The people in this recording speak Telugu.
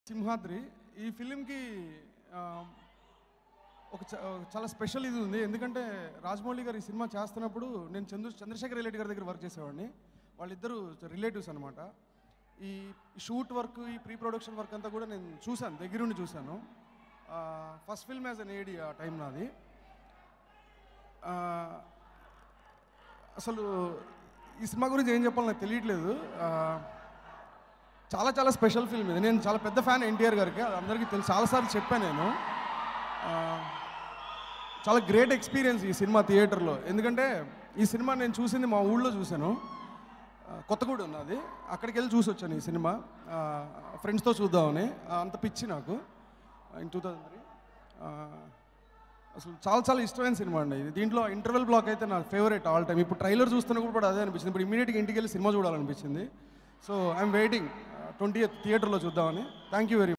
సింహాద్రి ఈ ఫిలింకి ఆ, ఒక చ- చాలా స్పెషల్ ఇది ఉంది ఎందుకంటే రాజమౌళి గారు ఈ సినిమా చేస్తున్నప్పుడు నేను చంద్ర చంద్రశేఖర్ రెడ్డి గారి దగ్గర వర్క్ చేసేవాడిని వాళ్ళిద్దరూ రిలేటివ్స్ అనమాట ఈ షూట్ వర్క్ ఈ ప్రీ ప్రొడక్షన్ వర్క్ అంతా కూడా నేను చూశాను దగ్గరుండి చూశాను first film as an AD ఆ టైం నాది ఆ, అసలు ఈ సినిమా గురించి ఏం చెప్పాలో నాకు తెలియట్లేదు ఆ, చాలా చాలా స్పెషల్ ఫిల్మ్ ఇది నేను చాలా పెద్ద ఫ్యాన్ ఎన్టీఆర్ గారికి అది అందరికీ తెలుసు చాలాసార్లు చెప్పాను నేను ఆ, చాలా గ్రేట్ ఎక్స్పీరియన్స్ ఈ సినిమా థియేటర్లో ఎందుకంటే ఈ సినిమా నేను చూసింది మా ఊళ్ళో చూశాను ఆ, కొత్తగూడెం ఉన్నది అక్కడికి వెళ్ళి చూసి వచ్చాను ఈ సినిమా ఫ్రెండ్స్తో చూద్దామని ఆ, అంత పిచ్చి నాకు ఇన్ టూ థౌజండ్ త్రీ అసలు చాలా చాలా ఇష్టమైన సినిమా అండి ఇది దీంట్లో ఇంటర్వెల్ బ్లాక్ అయితే నాకు ఫేవరెట్ ఆల్ టైమ్ ఇప్పుడు ట్రైలర్ చూస్తున్నప్పుడు కూడా అదే అనిపించింది ఇప్పుడు ఇమీడియట్గా ఇంటికి వెళ్ళి సినిమా చూడాలనిపించింది సో ఐఎమ్ వెయిటింగ్ ట్వంటీ థియేటర్లో చూద్దామని థ్యాంక్ యూ వెరీ